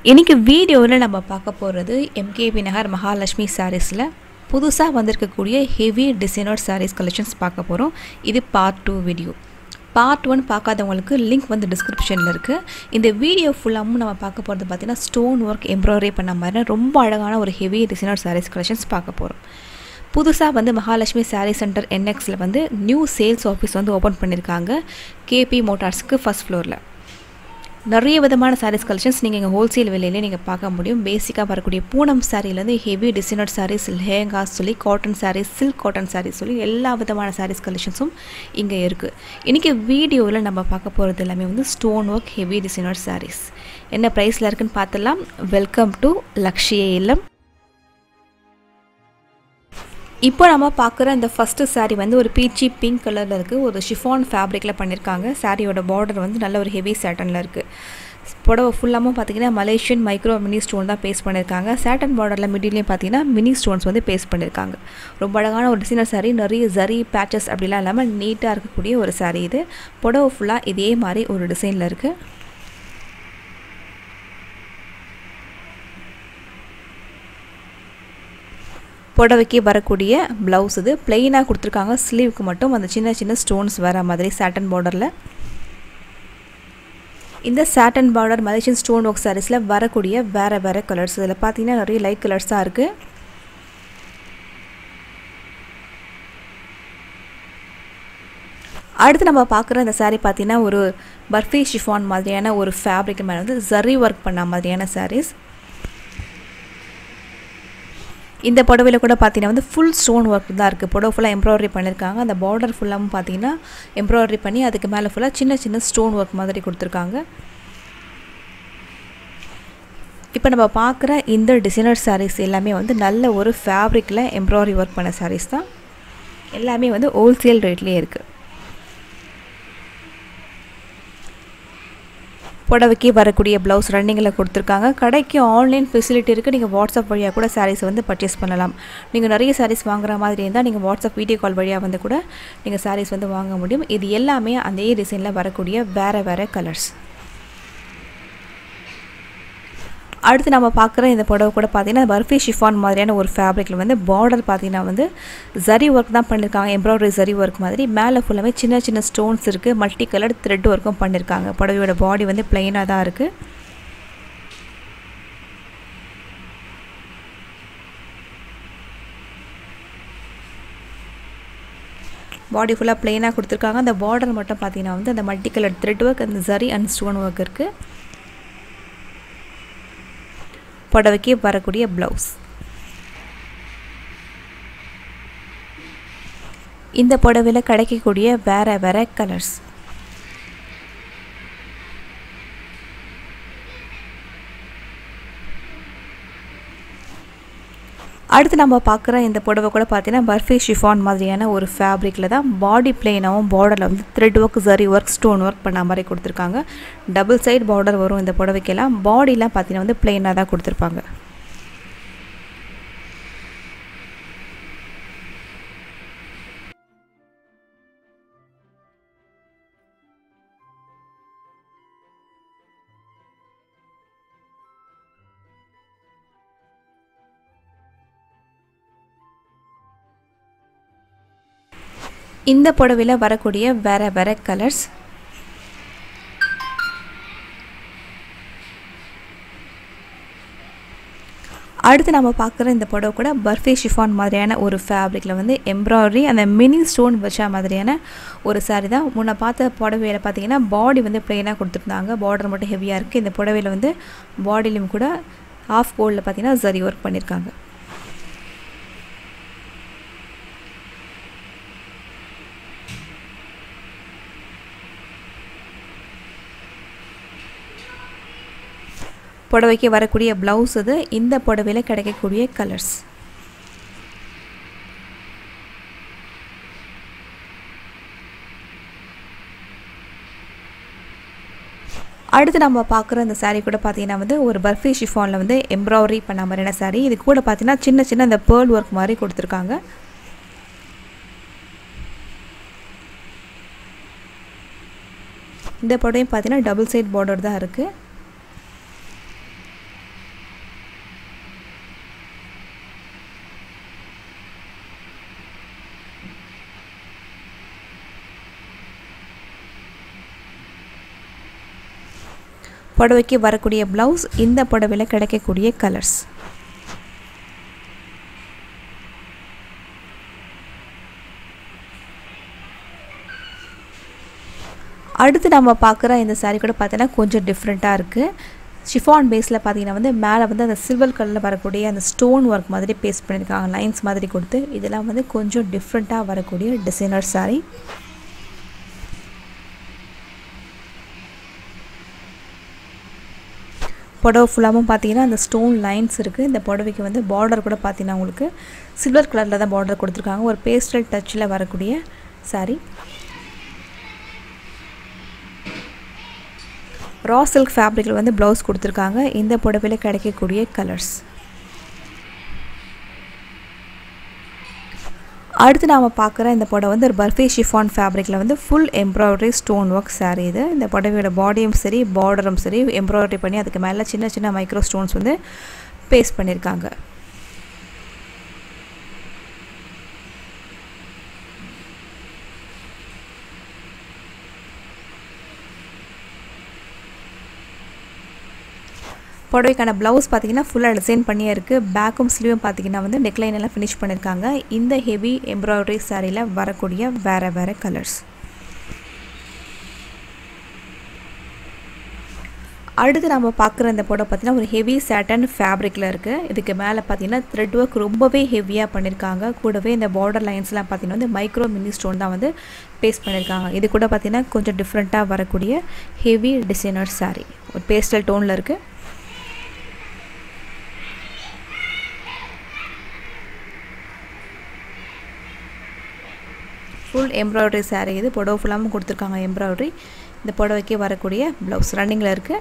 இன்றைக்கி வீடியோவில் நம்ம பார்க்க போகிறது எம்கேபி நகர் மகாலட்சுமி சாரீஸில் புதுசாக வந்திருக்கக்கூடிய ஹெவி டிசைனர் சாரீஸ் கலெக்ஷன்ஸ் பார்க்க போகிறோம் இது part two video part one பார்க்காதவங்களுக்கு லிங்க் வந்து டிஸ்கிரிப்ஷனில் இருக்குது இந்த வீடியோ ஃபுல்லாகவும் நம்ம பார்க்க போகிறது பார்த்திங்கன்னா ஸ்டோன் ஒர்க் எம்ப்ராய்டரி பண்ண மாதிரி ரொம்ப அழகான ஒரு ஹெவி டிசைனர் சாரீஸ் கலெக்ஷன்ஸ் பார்க்க போகிறோம் புதுசாக வந்து மகாலட்சுமி சாரீ சென்டர் என்எக்ஸில் வந்து நியூ சேல்ஸ் ஆஃபீஸ் வந்து ஓப்பன் பண்ணியிருக்காங்க கேபி மோட்டார்ஸ்க்கு ஃபஸ்ட் ஃப்ளோரில் நிறைய விதமான சாரீஸ் கலெக்ஷன்ஸ் நீங்கள் இங்கே ஹோல்சேல் விலையிலே நீங்கள் பார்க்க முடியும் பேசிக்காக வரக்கூடிய பூனம் சாரீலேருந்து ஹெவி டிசைனர் சாரீஸ் லெஹங்காஸ் சொல்லி cotton saris silk cotton saris சொல்லி எல்லா விதமான சாரீஸ் கலெக்ஷன்ஸும் இங்கே இருக்குது இன்றைக்கி வீடியோவில் நம்ம பார்க்க போகிறது எல்லாமே வந்து stone work heavy designer saris என்ன ப்ரைஸில் இருக்குன்னு பார்த்துலாம் வெல்கம் டு லக்ஷிய இல்லம் இப்போ நம்ம பார்க்குற இந்த ஃபஸ்ட்டு சாரீ வந்து ஒரு பீச்சி பிங்க் கலரில் இருக்குது ஒரு ஷிஃபான் ஃபேப்ரிக்கில் பண்ணியிருக்காங்க சாரியோட பார்டர் வந்து நல்ல ஒரு ஹெவி சேட்டனில் இருக்குது புடவை ஃபுல்லாகவும் பார்த்தீங்கன்னா மலேசியன் மைக்ரோ மினி ஸ்டோன் தான் பேஸ்ட் பண்ணியிருக்காங்க சேட்டன் பார்டரில் மிடிலையும் பார்த்தீங்கன்னா மினி ஸ்டோன்ஸ் வந்து பேஸ்ட் பண்ணியிருக்காங்க ரொம்ப அழகான ஒரு டிசைனர் சாரீ நிறைய ஜரி பேச்சஸ் அப்படிலாம் இல்லாமல் நீட்டாக இருக்கக்கூடிய ஒரு சாரீ இது புடவை ஃபுல்லாக இதே மாதிரி ஒரு டிசைனில் இருக்குது புடவைக்கு வரக்கூடிய ப்ளவுஸ் இது பிளெயினாக கொடுத்துருக்காங்க ஸ்லீவுக்கு மட்டும் அந்த சின்ன சின்ன ஸ்டோன்ஸ் வர மாதிரி சாட்டன் பார்டரில் இந்த satin border Malaysian stone work சாரீஸில் வரக்கூடிய வேறு வேறு கலர்ஸ் இதில் பார்த்தீங்கன்னா நிறைய லைட் கலர்ஸ் தான் இருக்குது அடுத்து நம்ம பார்க்குற இந்த சாரீ பார்த்தீங்கன்னா ஒரு பர்ஃபி ஷிஃபான் மாதிரியான ஒரு ஃபேப்ரிக் மேலே வந்து ஜரி ஒர்க் பண்ண மாதிரியான சாரீஸ் இந்த புடவையில் கூட பார்த்தீங்கன்னா வந்து ஃபுல் ஸ்டோன் ஒர்க் தான் இருக்குது புடவை ஃபுல்லாக எம்ப்ராய்டரி பண்ணியிருக்காங்க அந்த பார்டர் ஃபுல்லாகவும் பார்த்தீங்கன்னா எம்ப்ராய்டரி பண்ணி அதுக்கு மேலே ஃபுல்லாக சின்ன சின்ன ஸ்டோன் ஒர்க் மாதிரி கொடுத்துருக்காங்க இப்போ நம்ம பார்க்குற இந்த டிசைனர் சாரீஸ் எல்லாமே வந்து நல்ல ஒரு ஃபேப்ரிக்கில் எம்ப்ராய்டரி ஒர்க் பண்ண சாரீஸ் தான் எல்லாமே வந்து ஹோல்சேல் ரேட்லேயே இருக்குது புடவைக்கு வரக்கூடிய ப்ளவுஸ் ரன்னிங்கில் கொடுத்துருக்காங்க கடைக்கு ஆன்லைன் ஃபெசிலிட்டி இருக்குது நீங்கள் வாட்ஸ்அப் வழியாக கூட சாரீஸ் வந்து பர்ச்சேஸ் பண்ணலாம் நீங்கள் நிறைய சாரீஸ் வாங்குற மாதிரி இருந்தால் நீங்கள் வாட்ஸ்அப் வீடியோ கால் வழியாக வந்து கூட நீங்கள் சாரீஸ் வந்து வாங்க முடியும் இது எல்லாமே அதே டிசைனில் வரக்கூடிய வேறு வேறு கலர்ஸ் அடுத்து நம்ம பார்க்குற இந்த புடவை கூட பார்த்தீங்கன்னா பர்ஃபி ஷிஃபான் மாதிரியான ஒரு ஃபேப்ரிக்கில் வந்து பார்டர் பார்த்தீங்கன்னா வந்து ஜரி ஒர்க் தான் பண்ணியிருக்காங்க எம்ப்ராய்டரி ஜரி ஒர்க் மாதிரி மேலே ஃபுல்லாகவே சின்ன சின்ன ஸ்டோன்ஸ் இருக்குது மல்டி கலர் த்ரெட் ஒர்க்கும் பண்ணியிருக்காங்க புடவையோட பாடி வந்து பிளெயினாக தான் இருக்குது பாடி ஃபுல்லாக ப்ளெயினாக கொடுத்துருக்காங்க அந்த பார்டர் மட்டும் பார்த்தீங்கன்னா வந்து அந்த மல்டி கலர் த்ரெட் ஒர்க் அந்த ஜரி அண்ட் ஸ்டோன் ஒர்க் இருக்குது புடவைக்கு வரக்கூடிய ப்ளவுஸ் இந்த புடவையில் கிடைக்கக்கூடிய வேறு வேறு கலர்ஸ் அடுத்து நம்ம பார்க்குற இந்த புடவை கூட பார்த்தீங்கன்னா பர்ஃபி ஷிஃபான் மாதிரியான ஒரு ஃபேப்ரிக்கில் தான் பாடி பிளெயினாகவும் பார்டரில் வந்து த்ரெட் ஒர்க் சரி ஒர்க் ஸ்டோன் ஒர்க் பண்ண மாதிரி கொடுத்துருக்காங்க டபுள் சைட் பார்டர் வரும் இந்த புடவைக்கெல்லாம் பாடிலாம் பார்த்தீங்கன்னா வந்து பிளெயினாக தான் கொடுத்துருப்பாங்க இந்த புடவையில் வரக்கூடிய வேறு வேறு கலர்ஸ் அடுத்து நம்ம பார்க்குற இந்த புடவை கூட பர்ஃபி ஷிஃபான் மாதிரியான ஒரு ஃபேப்ரிக்கில் வந்து எம்ப்ராய்டரி அந்த மினி ஸ்டோன் வச்ச மாதிரியான ஒரு சாரீ தான் முன்ன பார்த்த புடவையில் பார்த்தீங்கன்னா பாடி வந்து ப்ளெயினாக கொடுத்துருந்தாங்க பார்டர் மட்டும் ஹெவியாக இருக்குது இந்த புடவையில் வந்து பாடிலையும் கூட ஆஃப் கோல்டில் பார்த்தீங்கன்னா சரி ஒர்க் பண்ணியிருக்காங்க புடவைக்கு வரக்கூடிய ப்ளவுஸ் இது இந்த புடவையில் கிடைக்கக்கூடிய கலர்ஸ் அடுத்து நம்ம பார்க்குற இந்த சாரீ கூட பார்த்தீங்கன்னா வந்து ஒரு பர்ஃபி ஷிஃபானில் வந்து எம்ப்ராய்டரி பண்ண மாதிரியான சாரீ இது கூட பார்த்தீங்கன்னா சின்ன சின்ன இந்த பேர்ல் ஒர்க் மாதிரி கொடுத்துருக்காங்க இந்த புடவையும் பார்த்தீங்கன்னா டபுள் சைட் பார்டர் தான் இருக்குது புடவைக்கு வரக்கூடிய ப்ளவுஸ் இந்த புடவையில் கிடைக்கக்கூடிய கலர்ஸ் அடுத்து நம்ம பார்க்குற இந்த சாரீ கூட பார்த்தீங்கன்னா கொஞ்சம் டிஃப்ரெண்ட்டாக இருக்குது ஷிஃபான் பேஸில் பார்த்தீங்கன்னா வந்து மேலே வந்து அந்த சில்வர் கலரில் வரக்கூடிய அந்த ஸ்டோன் ஒர்க் மாதிரி பேஸ்ட் பண்ணியிருக்காங்க லைன்ஸ் மாதிரி கொடுத்து இதெல்லாம் வந்து கொஞ்சம் டிஃப்ரெண்ட்டாக வரக்கூடிய டிசைனர் சாரீ புடவை ஃபுல்லாகவும் பார்த்தீங்கன்னா அந்த ஸ்டோன் லைன்ஸ் இருக்குது இந்த புடவைக்கு வந்து பார்டர் கூட பார்த்தீங்கன்னா உங்களுக்கு சில்வர் கலரில் தான் பார்டர் கொடுத்துருக்காங்க ஒரு பேஸ்டல் டச்சில் வரக்கூடிய சாரீ ரா சில்க் ஃபேப்ரிக்கில் வந்து ப்ளவுஸ் கொடுத்துருக்காங்க இந்த புடவையில் கிடைக்கக்கூடிய கலர்ஸ் அடுத்து நாம் பார்க்குற இந்த புடவை வந்து ஒரு பர்ஃபி ஷிஃபான் ஃபேப்ரிக்கில் வந்து full embroidery stone work sari இது இந்த புடவையோட பாடியும் சரி பார்டரும் சரி எம்ப்ராய்டரி பண்ணி அதுக்கு மேலே சின்ன சின்ன மைக்ரோ ஸ்டோன்ஸ் வந்து பேஸ்ட் பண்ணியிருக்காங்க புடவைக்கான ப்ளவுஸ் பார்த்தீங்கன்னா ஃபுல்லாக டிசைன் பண்ணியே இருக்குது பேக்கும் ஸ்லீவும் பார்த்தீங்கன்னா வந்து நெக்லைன் எல்லாம் ஃபினிஷ் பண்ணியிருக்காங்க இந்த ஹெவி எம்ப்ராய்டரி சாரியில் வரக்கூடிய வேறு வேறு கலர்ஸ் அடுத்து நம்ம பார்க்குற இந்த புடவை பார்த்தீங்கன்னா ஒரு ஹெவி சேட்டன் ஃபேப்ரிக்கில் இருக்குது இதுக்கு மேலே பார்த்தீங்கன்னா த்ரெட் ஒர்க் ரொம்பவே ஹெவியாக பண்ணியிருக்காங்க கூடவே இந்த பார்டர் லைன்ஸ்லாம் பார்த்தீங்கன்னா வந்து மைக்ரோ மினி ஸ்டோன் தான் வந்து பேஸ்ட் பண்ணியிருக்காங்க இது கூட பார்த்தீங்கன்னா கொஞ்சம் டிஃப்ரெண்ட்டாக வரக்கூடிய ஹெவி டிசைனர் சாரீ ஒரு பேஸ்டல் டோனில் இருக்குது ஃபுல் எம்ப்ராய்டரி சாரீ இது புடவை ஃபுல்லாகவும் கொடுத்துருக்காங்க எம்ப்ராய்டரி இந்த புடவைக்கு வரக்கூடிய ப்ளவுஸ் ரன்னிங்கில் இருக்குது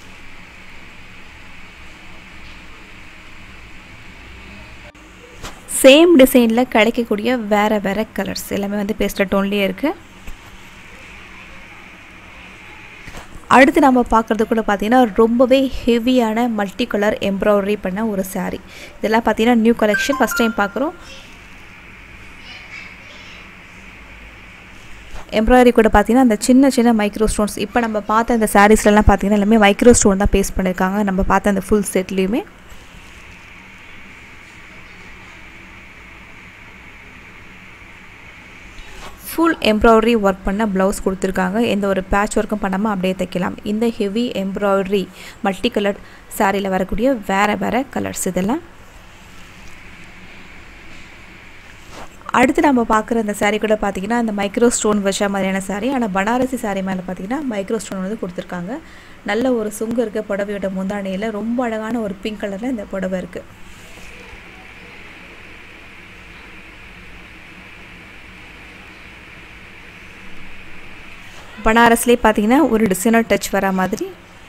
சேம் டிசைனில் கிடைக்கக்கூடிய வேறு வேறு கலர்ஸ் எல்லாமே வந்து பேஸ்டல் டோன்லேயே இருக்குது அடுத்து நம்ம பார்க்குறது கூட பார்த்தீங்கன்னா ரொம்பவே ஹெவியான மல்டி கலர் எம்ப்ராய்டரி பண்ண ஒரு சாரீ இதெல்லாம் பார்த்தீங்கன்னா நியூ கலெக்ஷன் ஃபஸ்ட் டைம் பார்க்குறோம் எம்ப்ராய்டரி கூட பார்த்தீங்கன்னா அந்த சின்ன சின்ன மைக்ரோ ஸ்டோன்ஸ் இப்போ நம்ம பார்த்த இந்த சாரீஸ்லாம் பார்த்தீங்கன்னா எல்லாமே மைக்ரோ ஸ்டோன் தான் பேஸ்ட் பண்ணியிருக்காங்க நம்ம பார்த்த அந்த ஃபுல் செட்லேயுமே ஃபுல் எம்ப்ராய்டரி ஒர்க் பண்ண ப்ளவுஸ் கொடுத்துருக்காங்க எந்த ஒரு பேட்ச் ஒர்க்கும் பண்ணாமல் அப்படியே தைக்கலாம் இந்த ஹெவி எம்ப்ராய்டரி மல்டி கலர் சாரியில் வரக்கூடிய வேறு வேறு கலர்ஸ் இதெல்லாம் அடுத்து நம்ம பார்க்குற அந்த சாரீ கூட பார்த்தீங்கன்னா அந்த மைக்ரோ ஸ்டோன் வச்ச மாதிரியான சாரீ ஆனால் பனாரசி சாரீ மேலே பார்த்தீங்கன்னா மைக்ரோ ஸ்டோன் வந்து கொடுத்துருக்காங்க நல்ல ஒரு சுங்கு இருக்க புடவையோட முந்தானையில் ரொம்ப அழகான ஒரு பிங்க் கலரில் இந்த புடவை இருக்குது பனாரஸ்லேயே பார்த்தீங்கன்னா ஒரு டிசைனர் டச் வர மாதிரி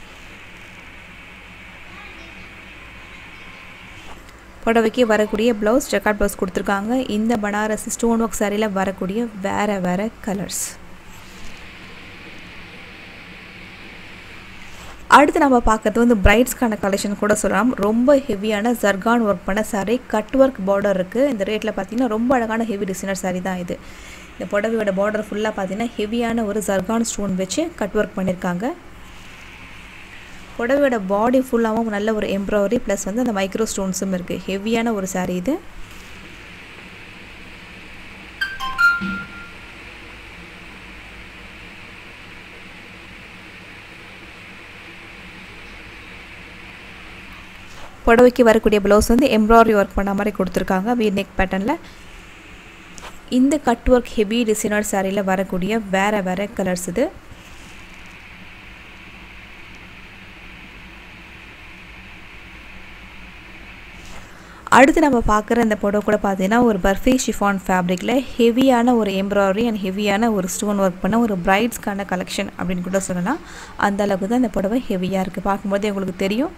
புடவைக்கு வரக்கூடிய ப்ளவுஸ் ஜக்காட் ப்ளவுஸ் கொடுத்துருக்காங்க இந்த பனாரசி ஸ்டோன் ஒர்க் சாரியில் வரக்கூடிய வேறு வேறு கலர்ஸ் அடுத்து நம்ம பார்க்கறது வந்து பிரைட்ஸ்க்கான கலெக்ஷன் கூட சொல்லலாம் ரொம்ப ஹெவியான ஜர்கான் ஒர்க் பண்ண சாரீ கட் ஒர்க் பார்டர் இருக்குது இந்த ரேட்டில் பார்த்தீங்கன்னா ரொம்ப அழகான ஹெவி டிசைனர் சாரீ தான் இது இந்த புடவையோட பார்டர் ஃபுல்லாக பார்த்தீங்கன்னா ஹெவியான ஒரு ஜர்கான் ஸ்டோன் வச்சு கட் ஒர்க் பண்ணியிருக்காங்க புடவையோட பாடி ஃபுல்லாகவும் நல்ல ஒரு எம்ப்ராய்டரி ப்ளஸ் வந்து அந்த மைக்ரோ ஸ்டோன்ஸும் இருக்குது ஹெவியான ஒரு சாரீ இது புடவைக்கு வரக்கூடிய ப்ளவுஸ் வந்து எம்ப்ராய்டரி ஒர்க் பண்ண மாதிரி கொடுத்துருக்காங்க வீ நெக் பேட்டர்னில் இந்த கட் ஒர்க் ஹெவி டிசைனர் சாரியில் வரக்கூடிய வேறு வேறு கலர்ஸ் இது அடுத்து நம்ம பார்க்குற இந்த புடவை கூட பார்த்தீங்கன்னா ஒரு பர்ஃபி ஷிஃபான் ஃபேப்ரிக்கில் ஹெவியான ஒரு எம்ப்ராய்டரி அண்ட் ஹெவியான ஒரு ஸ்டோன் ஒர்க் பண்ண ஒரு பிரைட்ஸ்க்கான கலெக்ஷன் அப்படின்னு கூட சொல்லலாம் அந்த அளவுக்கு தான் இந்த புடவை ஹெவியாக இருக்குது பார்க்கும்போதே உங்களுக்கு தெரியும்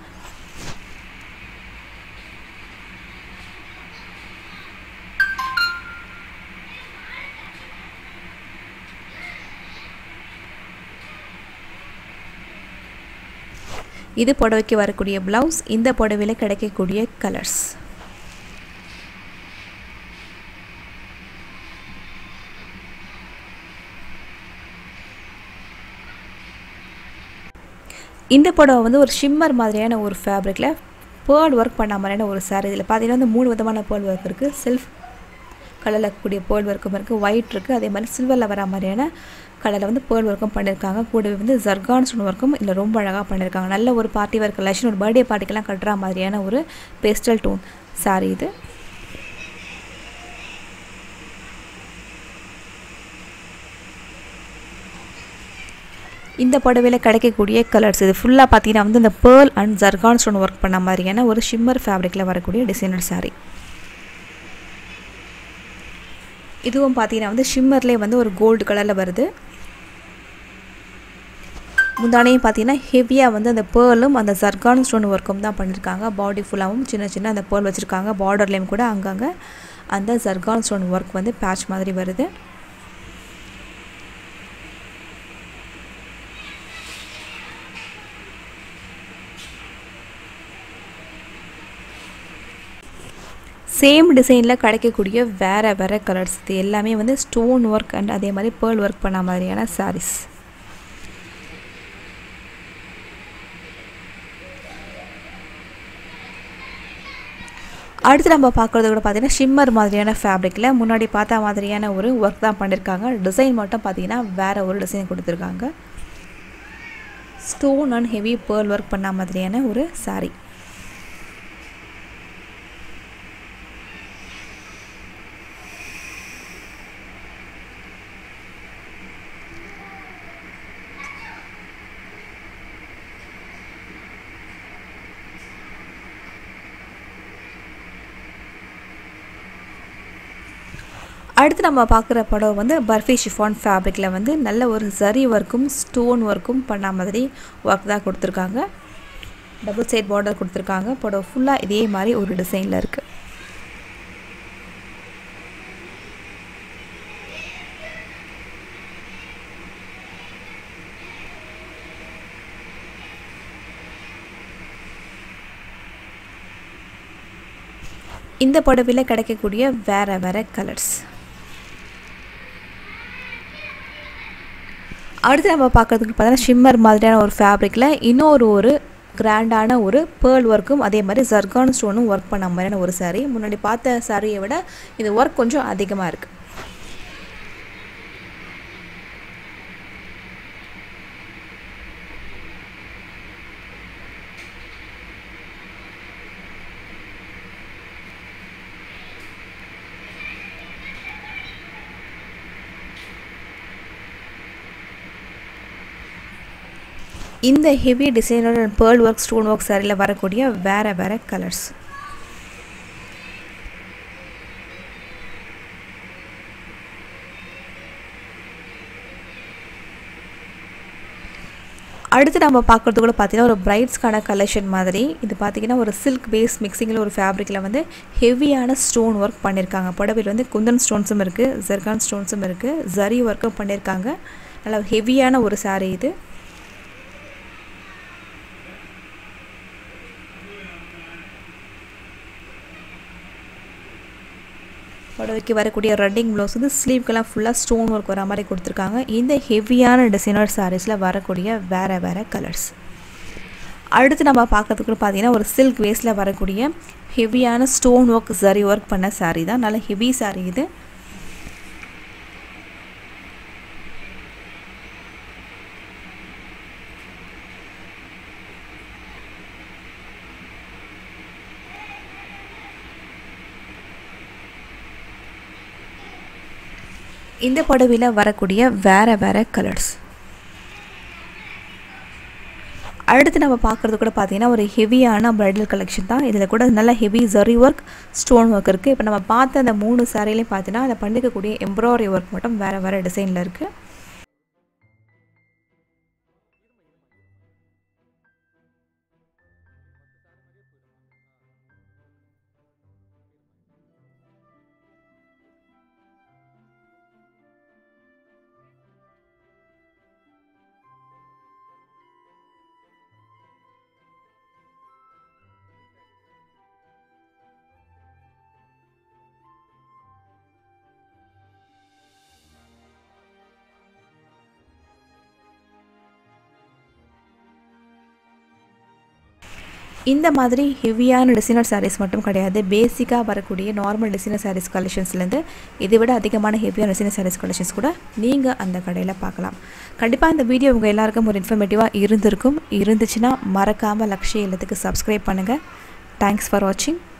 இது புடவைக்கு வரக்கூடிய ப்ளவுஸ் இந்த புடவையில் கிடைக்கக்கூடிய கலர்ஸ் இந்த புடவை வந்து ஒரு ஷிம்மர் மாதிரியான ஒரு ஃபேப்ரிக்கில் பேர்ல் ஒர்க் பண்ண மாதிரியான ஒரு சாரீ இதில் பார்த்தீங்கன்னா வந்து மூணு விதமான பேர்ல் ஒர்க் இருக்குது செல்ஃப் கலரில் கூடிய பேர்ல் ஒர்க்கும் இருக்குது ஒயிட் இருக்குது அதே மாதிரி சில்வரில் வர மாதிரியான கலரில் வந்து பேர்ல் ஒர்க்கும் பண்ணியிருக்காங்க கூடவே வந்து ஜர்கான் ஸ்டோன் ஒர்க்கும் இதில் ரொம்ப அழகாக பண்ணியிருக்காங்க நல்ல ஒரு பார்ட்டி ஒர்க் கலெக்ஷன் ஒரு பர்த்டே பார்ட்டிக்கெல்லாம் கட்டுற மாதிரியான ஒரு பேஸ்டல் டோன் சாரீ இது இந்த புடவையில் கிடைக்கக்கூடிய கலர்ஸ் இது ஃபுல்லாக பார்த்தீங்கன்னா வந்து இந்த pearl and zircon stone work பண்ண மாதிரியான ஒரு ஷிம்மர் ஃபேப்ரிக்கில் வரக்கூடிய டிசைனர் சாரீ இதுவும் பார்த்தீங்கன்னா வந்து ஷிம்மர்லேயே வந்து ஒரு கோல்டு கலரில் வருது முந்தானையும் பார்த்தீங்கன்னா ஹெவியாக வந்து அந்த பேர்லும் அந்த ஜர்கான் ஸ்டோன் ஒர்க்கும் தான் பண்ணியிருக்காங்க பாடி ஃபுல்லாகவும் சின்ன சின்ன அந்த பேர்ல் வச்சுருக்காங்க பார்டர்லேயும் கூட அங்கங்கே அந்த ஜர்கான் ஸ்டோன் ஒர்க் வந்து பேட்ச் மாதிரி வருது சேம் டிசைனில் கிடைக்கக்கூடிய வேறு வேறு கலர்ஸ் இது எல்லாமே வந்து ஸ்டோன் ஒர்க் அண்ட் அதே மாதிரி பேர்ல் ஒர்க் பண்ண மாதிரியான சாரீஸ் அடுத்து நம்ம பார்க்குறது கூட பார்த்தீங்கன்னா ஷிம்மர் மாதிரியான ஃபேப்ரிக்கில் முன்னாடி பார்த்த மாதிரியான ஒரு ஒர்க் தான் பண்ணியிருக்காங்க டிசைன் மட்டும் பார்த்தீங்கன்னா வேறு ஒரு டிசைன் கொடுத்துருக்காங்க stone and heavy pearl work பண்ண மாதிரியான ஒரு சாரீ அடுத்து நம்ம பார்க்குற படம் வந்து பர்ஃபி ஷிஃபான் ஃபேப்ரிக்கில் வந்து நல்ல ஒரு சரி ஒர்க்கும் ஸ்டோன் ஒர்க்கும் பண்ண மாதிரி ஒர்க் தான் கொடுத்துருக்காங்க டபுள் சைட் பார்டர் கொடுத்துருக்காங்க படம் ஃபுல்லாக இதே மாதிரி ஒரு டிசைனில் இருக்குது இந்த புடவையில் கிடைக்கக்கூடிய வேறு வேறு கலர்ஸ் அடுத்து நம்ம பார்க்குறதுக்கு பார்த்தீங்கன்னா ஷிம்மர் மாதிரியான ஒரு ஃபேப்ரிக்கில் இன்னொரு ஒரு கிராண்டான ஒரு பேர்ல் ஒர்க்கும் அதே மாதிரி ஜர்கான் ஸ்டோனும் ஒர்க் பண்ண மாதிரியான ஒரு சாரீ முன்னாடி பார்த்த சாரியை விட இந்த ஒர்க் கொஞ்சம் அதிகமாக இருக்குது இந்த heavy designer and pearl work stone work சாரியில் வரக்கூடிய வேறு வேறு கலர்ஸ் அடுத்து நம்ம பார்க்குறது கூட பார்த்தீங்கன்னா ஒரு பிரைட்ஸ்க்கான கலெக்ஷன் மாதிரி இது பார்த்தீங்கன்னா ஒரு சில்க் பேஸ் மிக்சிங்கில் ஒரு ஃபேப்ரிக்கில் வந்து ஹெவியான ஸ்டோன் ஒர்க் பண்ணியிருக்காங்க புடவையில் வந்து குந்தன் ஸ்டோன்ஸும் இருக்குது ஜெர்கான் ஸ்டோன்ஸும் இருக்குது ஜரி ஒர்க்கும் பண்ணியிருக்காங்க நல்லா ஹெவியான ஒரு சாரீ இது புடவைக்கு வரக்கூடிய ரன்னிங் ப்ளவுஸ் வந்து ஸ்லீவ்க்கெல்லாம் ஃபுல்லாக ஸ்டோன் ஒர்க் வர மாதிரி கொடுத்துருக்காங்க இந்த ஹெவியான டிசைனர் சாரீஸில் வரக்கூடிய வேறு வேறு கலர்ஸ் அடுத்து நம்ம பார்க்கறதுக்கு பார்த்தீங்கன்னா ஒரு சில்க் வேஸில் வரக்கூடிய ஹெவியான ஸ்டோன் ஒர்க் சரி ஒர்க் பண்ண சாரீ தான் நல்ல ஹெவி சாரீ இது இந்த புடவையில் வரக்கூடிய வேறு வேறு கலர்ஸ் அடுத்து நம்ம பார்க்குறது கூட பார்த்தீங்கன்னா ஒரு ஹெவியான ப்ரைடல் கலெக்ஷன் தான் இதில் கூட நல்ல heavy zari work stone work இருக்குது இப்போ நம்ம பார்த்த அந்த மூணு சாரிலையும் பார்த்தீங்கன்னா அதை பண்ணிக்கக்கூடிய எம்ப்ராய்டரி ஒர்க் மட்டும் வேறு வேறு டிசைனில் இருக்குது இந்த மாதிரி ஹெவியான டிசைனர் சாரீஸ் மட்டும் கிடையாது பேசிக்காக வரக்கூடிய நார்மல் டிசைனர் சாரீஸ் கலெக்ஷன்ஸ்லேருந்து இதை விட அதிகமான ஹெவியான டிசைனர் சாரீஸ் கலெக்ஷன்ஸ் கூட நீங்கள் அந்த கடையில் பார்க்கலாம் கண்டிப்பாக இந்த வீடியோ உங்கள் எல்லாருக்கும் ஒரு இன்ஃபர்மேட்டிவாக இருந்திருக்கும் இருந்துச்சுன்னா மறக்காமல் லக்ஷ்ய இல்லத்துக்கு சப்ஸ்கிரைப் பண்ணுங்கள் தேங்க்ஸ் ஃபார் வாட்சிங்